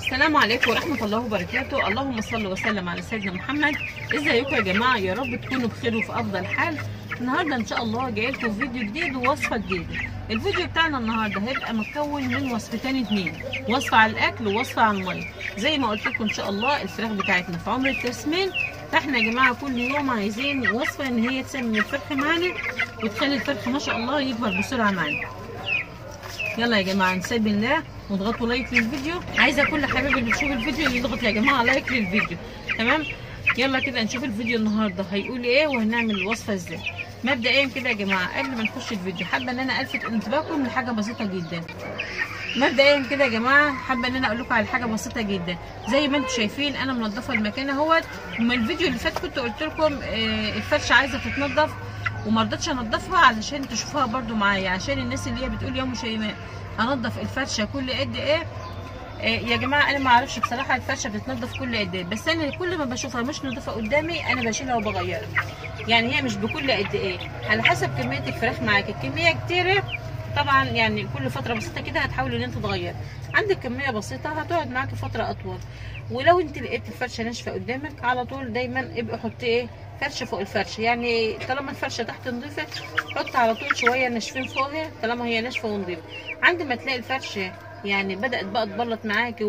السلام عليكم ورحمة الله وبركاته اللهم صل وسلم على سيدنا محمد ازيكم يا جماعة يا رب تكونوا بخير وفي أفضل حال النهاردة إن شاء الله جاي لكم فيديو جديد ووصفة جديدة الفيديو بتاعنا النهاردة هيبقى مكون من وصفتين اتنين وصفة على الأكل ووصفة على المية زي ما قلت لكم إن شاء الله الفراخ بتاعتنا في عمر التسمين فاحنا يا جماعة كل يوم عايزين وصفة إن هي تسمن الفرخ معانا وتخلي الفرخ ما شاء الله يكبر بسرعة معانا يلا يا جماعه نسيب الله واضغطوا لايك للفيديو عايزه كل حبيب اللي بتشوف الفيديو يضغط يا جماعه لايك للفيديو تمام يلا كده نشوف الفيديو النهارده هيقول ايه وهنعمل الوصفه ازاي مبدئيا كده يا جماعه قبل ما نخش الفيديو حابه ان انا الفت انتباهكم لحاجه بسيطه جدا مبدئيا كده يا جماعه حابه ان انا اقول لكم على حاجه بسيطه جدا زي ما انتم شايفين انا منضفه المكان اهوت ومن الفيديو اللي فات كنت قلت لكم آه الفرشه عايزه تتنضف وما رضيتش انضفها علشان تشوفوها برده معايا عشان الناس اللي هي بتقول يا ام شيماء انضف الفرشه كل قد ايه آه يا جماعه انا ما اعرفش بصراحه الفرشه بتتنضف كل قد ايه بس انا كل ما بشوفها مش نضيفه قدامي انا بشيلها وبغيرها يعني هي مش بكل قد ايه على حسب كميه الفراخ معاك الكميه كتيره طبعا يعني كل فتره بسيطه كده هتحاولي ان انت تغير عندك كميه بسيطه هتقعد معاكي فتره اطول ولو انت لقيت الفرشه ناشفه قدامك على طول دايما ابقي حطي ايه فرشه فوق الفرشه يعني طالما الفرشه تحت نظيفه حط على طول شويه ناشفين فوقها طالما هي ناشفه ونظيفه عند ما تلاقي الفرشه يعني بدات بقى تبلط معاكي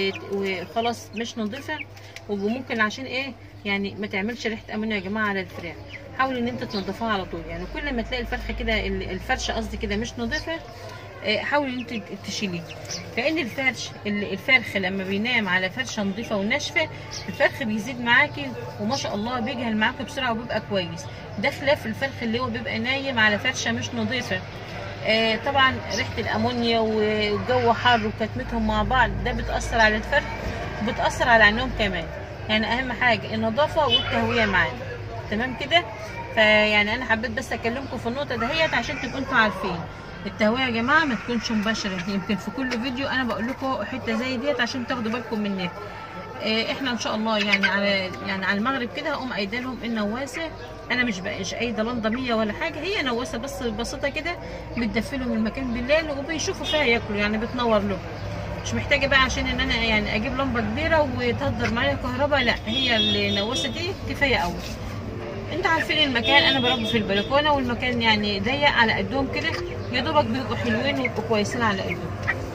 وخلاص مش نظيفه وممكن عشان ايه يعني ما تعملش ريحه امونيا يا جماعه على الفراخ حاولي ان انت تنضفها على طول يعني كل ما تلاقي الفرخه كده الفرشه قصدي كده مش نظيفه حاولي ان انت تشيليه لان الفرش الفرخ لما بينام على فرشه نظيفه وناشفه الفرخ بيزيد معاكي وما شاء الله بيجهل معاكي بسرعه وبيبقى كويس ده خلاف الفرخ اللي هو بيبقى نايم على فرشه مش نظيفه آه طبعا ريحه الامونيا والجو حر وكتمتهم مع بعض ده بتاثر على الفرخ وبتاثر على النوم كمان يعني اهم حاجه النظافه والتهويه معانا تمام كده فيعني انا حبيت بس اكلمكم في النقطه دهيت عشان تبقوا انتوا عارفين التهويه يا جماعه ما تكونش مباشره يمكن في كل فيديو انا بقول لكم حته زي ديت عشان تاخدوا بالكم منها إيه احنا ان شاء الله يعني على يعني على المغرب كده هقوم قايله لهم النواسه انا مش بقاش قايده لنضه 100 ولا حاجه هي نواسه بس بسيطه كده بتدفي لهم المكان بالليل وبيشوفوا فيها ياكلوا يعني بتنور لهم مش محتاجه بقى عشان ان انا يعني اجيب لمبه كبيره وتهدر معايا كهرباء لا هي النواسه دي كفايه قوي انتوا عارفين المكان انا بربي في البلكونه والمكان يعني ضيق على قدهم كده يا دوبك بيبقوا حلوين ويبقوا كويسين على قدهم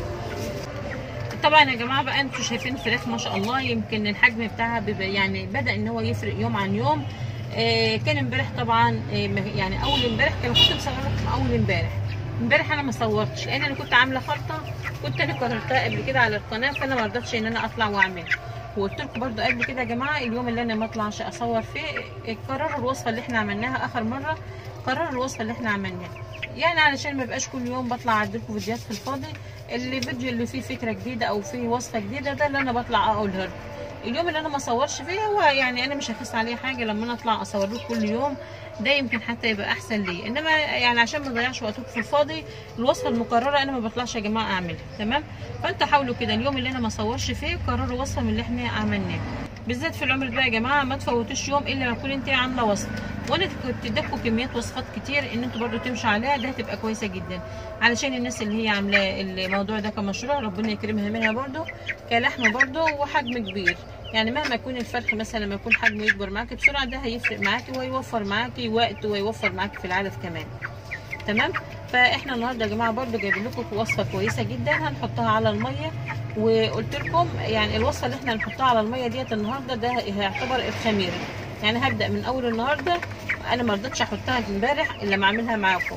طبعا يا جماعه بقى انتوا شايفين فراخ ما شاء الله يمكن الحجم بتاعها بيبقى يعني بدا ان هو يفرق يوم عن يوم آه كان امبارح طبعا آه يعني اول امبارح كان كنت مصوره لكم اول امبارح امبارح انا ما صورتش لان انا كنت عامله خلطه كنت انا كررتها قبل كده على القناه فانا ما رضيتش ان انا اطلع واعملها وقلت لكم برده قبل كده يا جماعه اليوم اللي انا ما اطلعش اصور فيه قرروا الوصفه اللي احنا عملناها اخر مره قرروا الوصفه اللي احنا عملناها يعني علشان ما يبقاش كل يوم بطلع اعدلكم فيديوهات في الفاضي اللي فيديو اللي فيه فكره جديده او فيه وصفه جديده ده اللي انا بطلع اقولها لكم اليوم اللي انا ما اصورش فيه هو يعني انا مش هخس عليه حاجه لما انا اطلع اصور لكم كل يوم ده يمكن حتى يبقى احسن لي انما يعني عشان ما اضيعش وقتكم في الفاضي الوصفه المكرره انا ما بطلعش يا جماعه اعملها تمام فانتوا حاولوا كده اليوم اللي انا ما اصورش فيه قرروا وصفه من اللي احنا عملناه بالذات في العمر ده يا جماعه ما تفوتوش يوم الا ما تكون انت عامله وصفه وانا كنت اديتكم كميات وصفات كتير ان انتوا برده تمشوا عليها ده هتبقى كويسه جدا علشان الناس اللي هي عاملاه الموضوع ده كمشروع ربنا يكرمها منها برده كلحم برده وحجم كبير يعني مهما يكون الفرخ مثلا لما يكون حجمه يكبر معاكي بسرعه ده هيفرق معاكي ويوفر معاكي وقت ويوفر معاكي في العلف كمان تمام فاحنا النهارده يا جماعه برده جايبين لكم وصفه كويسه جدا هنحطها على الميه وقلت لكم يعني الوصفه اللي احنا هنحطها على الميه ديت النهارده ده هيعتبر الخميره يعني هبدا من اول النهارده انا ما رضيتش احطها امبارح الا ما اعملها معاكم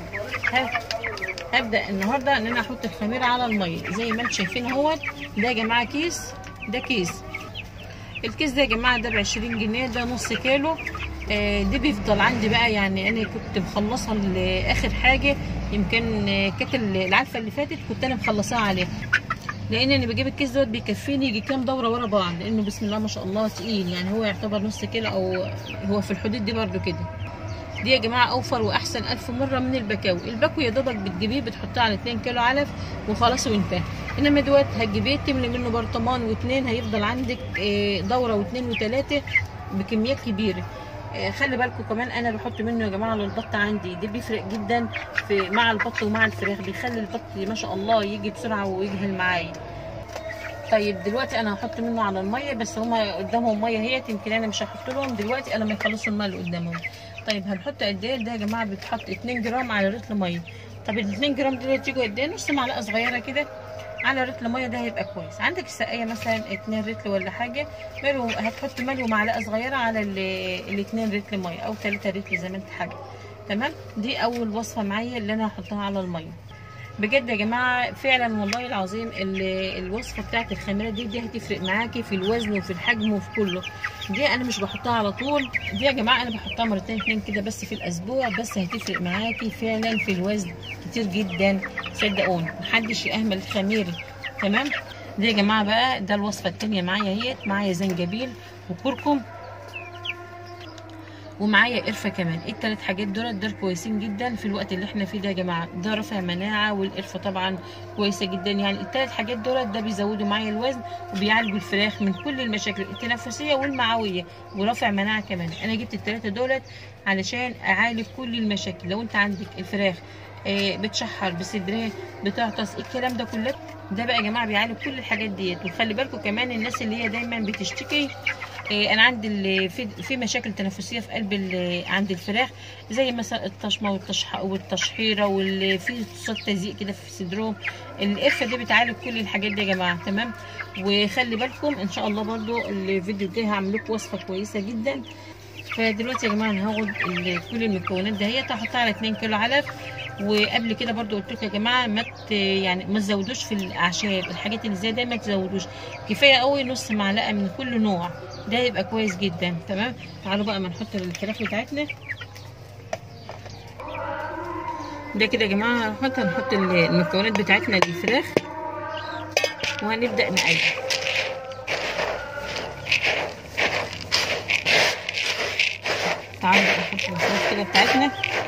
هبدا النهارده ان انا احط الخميره على الميه زي ما انتم شايفين اهوت ده يا جماعه كيس ده كيس الكيس ده يا جماعه ده ب 20 جنيه ده نص كيلو آه دي بيفضل عندي بقى يعني انا كنت مخلصه لاخر حاجه يمكن كانت العلفه اللي فاتت كنت انا مخلصاها عليها لان انا بجيب الكيس دوت بيكفيني يجي كام دوره ورا بعض لانه بسم الله ما شاء الله تقيل يعني هو يعتبر نص كيلو او هو في الحدود دي برده كده دي يا جماعه اوفر واحسن الف مره من البكاوي البكوي يا دوبك بتجيبيه بتحطيه على 2 كيلو علف وخلاص وانتهى انما دوت هتجيبيه تملي منه برطمان واثنين هيفضل عندك دوره واثنين وثلاثه بكميات كبيره خلي بالكم كمان انا بحط منه يا جماعه للبط عندي ده بيفرق جدا في مع البط ومع الفراخ بيخلي البط ما شاء الله يجي بسرعه ويجهل معايا طيب دلوقتي انا هحط منه على الميه بس هما قدامهم ميه اهيت يمكن انا مش هحط لهم دلوقتي انا ما يخلصوا الميه اللي قدامهم طيب هنحط قد ايه ده يا جماعه بيتحط 2 جرام على رتل ميه طب ال 2 جرام دول يجوا قد ايه نص معلقه صغيره كده على رتل ميه ده هيبقى كويس عندك السقايه مثلا 2 رتل ولا حاجه ملو هتحط ملو معلقه صغيره على ال 2 رتل ميه او 3 رتل زي ما انت حابه تمام دي اول وصفه معايا اللي انا هحطها على الميه بجد يا جماعه فعلا والله العظيم ال- الوصفه بتاعت الخميره دي دي هتفرق معاكي في الوزن وفي الحجم وفي كله دي انا مش بحطها على طول دي يا جماعه انا بحطها مرتين اتنين كده بس في الاسبوع بس هتفرق معاكي فعلا في الوزن كتير جدا صدقوني محدش يأهمل الخميره تمام دي يا جماعه بقى ده الوصفه التانيه معايا اهيت معايا زنجبيل وكركم ومعايا قرفه كمان التلات حاجات دول دول كويسين جدا في الوقت اللي احنا فيه ده يا جماعه ده رافع مناعه والقرفه طبعا كويسه جدا يعني التلات حاجات دول ده بيزودوا معايا الوزن وبيعالجوا الفراخ من كل المشاكل التنفسيه والمعويه ورافع مناعه كمان انا جبت التلاته دولت علشان اعالج كل المشاكل لو انت عندك الفراخ آه، بتشحر بصدرها بتعطس الكلام ده كله ده بقى يا جماعه بيعالج كل الحاجات ديت وخلي بالكم كمان الناس اللي هي دايما بتشتكي إيه، انا عندي ال- في في مشاكل تنفسيه في قلب ال- عند الفراخ زي مثلا الطشمه والتشح والتشحيره واللي في صوت تزييق كده في صدرهم القرفه دي بتعالج كل الحاجات دي يا جماعه تمام وخلي بالكم ان شاء الله برضو الفيديو ده هعمل لكم وصفه كويسه جدا فدلوقتي يا جماعه انا هاخد ال- كل المكونات دهيت هحطها على 2 كيلو علف وقبل كده برضو قلت لكم يا جماعه ما ت- يعني ما تزودوش في الاعشاب الحاجات اللي زي ده ما تزودوش كفايه قوي نص معلقه من كل نوع ده يبقى كويس جدا تمام تعالوا بقى ما نحط الفراخ بتاعتنا ده كده يا جماعه هنحط هنحط المكونات بتاعتنا للفراخ وهنبدا نقلب تعالوا بقى نحط الفراخ كده بتاعتنا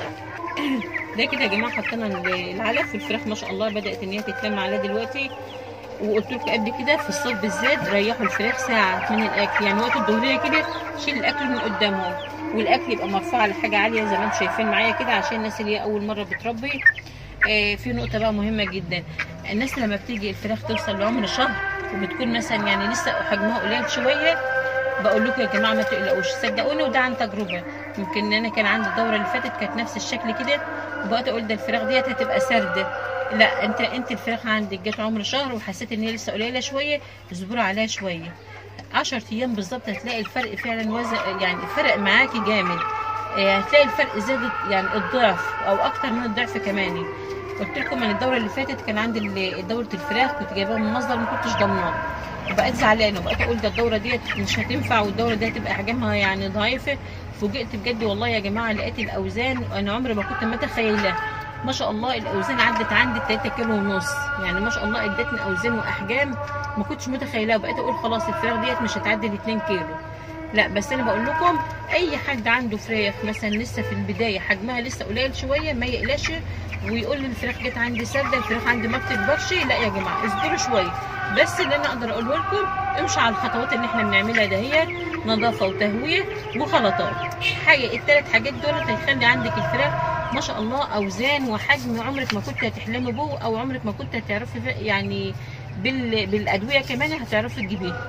ده كده يا جماعه حطينا العلف والفراخ ما شاء الله بدات ان هي تتلم عليها دلوقتي وقلت لكم قبل كده في الصيف بالذات ريحوا الفراخ ساعه من الاكل يعني وقت الظهريه كده شيل الاكل من قدامهم والاكل يبقى مرفوع على حاجه عاليه زي ما انتم شايفين معايا كده عشان الناس اللي هي اول مره بتربي آه في نقطه بقى مهمه جدا الناس لما بتيجي الفراخ توصل لعمر شهر وبتكون مثلا يعني لسه حجمها قليل شويه بقول لكم يا جماعه ما تقلقوش صدقوني وده عن تجربه يمكن انا كان عندي الدوره اللي فاتت كانت نفس الشكل كده وبقيت اقول ده الفراخ ديت هتبقى سرده لا انت انت الفراخ عندك جت عمر شهر وحسيت ان هي لسه قليله شويه اصبروا عليها شويه 10 ايام بالظبط هتلاقي الفرق فعلا وزن يعني فرق معاكي جامد آه، هتلاقي الفرق زادت يعني الضعف او اكتر من الضعف كمان قلت لكم ان الدوره اللي فاتت كان عندي ال- دوره الفراخ كنت جايباها من مصدر ما كنتش ضامناه وبقيت زعلانه وبقيت اقول ده الدوره ديت مش هتنفع والدوره دي هتبقى احجامها يعني ضعيفه فوجئت بجد والله يا جماعه لقيت الاوزان انا عمري ما كنت متخيله ما شاء الله الاوزان عدت عندي 3 كيلو ونص يعني ما شاء الله ادتني اوزان واحجام ما كنتش متخيلها وبقيت اقول خلاص الفراخ ديت مش هتعدي ال 2 كيلو لا بس انا بقول لكم اي حد عنده فراخ مثلا لسه في البدايه حجمها لسه قليل شويه ما يقلقش ويقول لي الفراخ جت عندي ساده الفراخ عندي ما بتكبرش لا يا جماعه اصبروا شويه بس اللي انا اقدر اقوله لكم امشوا على الخطوات اللي احنا بنعملها دهيت نظافه وتهويه وخلطات حاجه الثلاث حاجات دول هيخلي عندك الفراخ ما شاء الله اوزان وحجم عمرك ما كنت هتحلمي بيه او عمرك ما كنت هتعرفي يعني بال... بالادويه كمان هتعرفي تجيبيها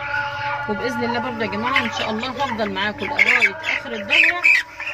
وباذن الله برضه يا جماعه ان شاء الله هفضل معاكم لغايه اخر الدوره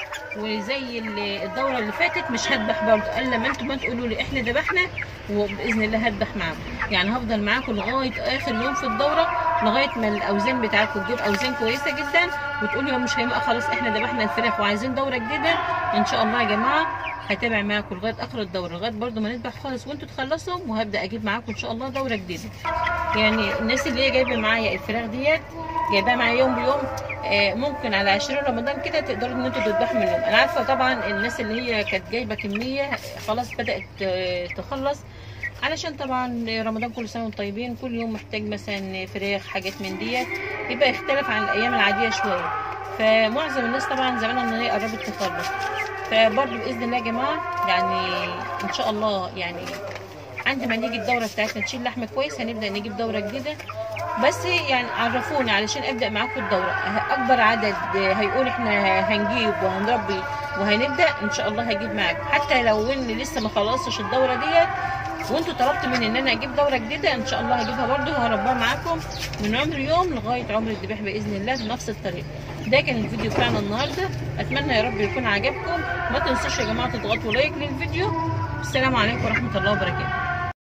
وزي ال- الدوره اللي فاتت مش هذبح برضه الا ما انتم ما تقولوا لي احنا ذبحنا وباذن الله هذبح معاكم يعني هفضل معاكم لغايه اخر يوم في الدوره لغايه ما الاوزان بتاعتكم تجيب اوزان كويسه جدا وتقولوا يا مش هيبقى خلاص احنا ذبحنا الفراخ وعايزين دوره جديده ان شاء الله يا جماعه هتابع معاكم لغايه اخر الدوره لغايه برضه ما نذبح خالص وانتوا تخلصوا وهبدا اجيب معاكم ان شاء الله دوره جديده يعني الناس اللي هي جايبه معايا الفراخ ديت جايباها معايا يوم بيوم آه، ممكن على 20 رمضان كده تقدروا ان انتوا تذبحوا منهم انا عارفه طبعا الناس اللي هي كانت جايبه كميه خلاص بدات آه، تخلص علشان طبعا رمضان كل سنه وانتم طيبين كل يوم محتاج مثلا فراخ حاجات من ديت يبقى يختلف عن الايام العاديه شويه فمعظم الناس طبعا زمانها ان هي قربت تخلص فبرضه باذن الله يا جماعه يعني ان شاء الله يعني عندما نيجي الدوره بتاعتنا تشيل لحمه كويس هنبدا نجيب دوره جديده بس يعني عرفوني علشان ابدا معاكم الدوره اكبر عدد هيقول احنا هنجيب وهنربي وهنبدا ان شاء الله هجيب معاكم حتى لو ان لسه ما خلصتش الدوره ديت وانتوا طلبتوا مني ان انا اجيب دوره جديده ان شاء الله هجيبها برده وهربها معاكم من عمر يوم لغايه عمر الذبيح باذن الله بنفس الطريقه ده كان الفيديو بتاعنا النهارده اتمنى يا رب يكون عجبكم ما تنسوش يا جماعه تضغطوا لايك للفيديو السلام عليكم ورحمه الله وبركاته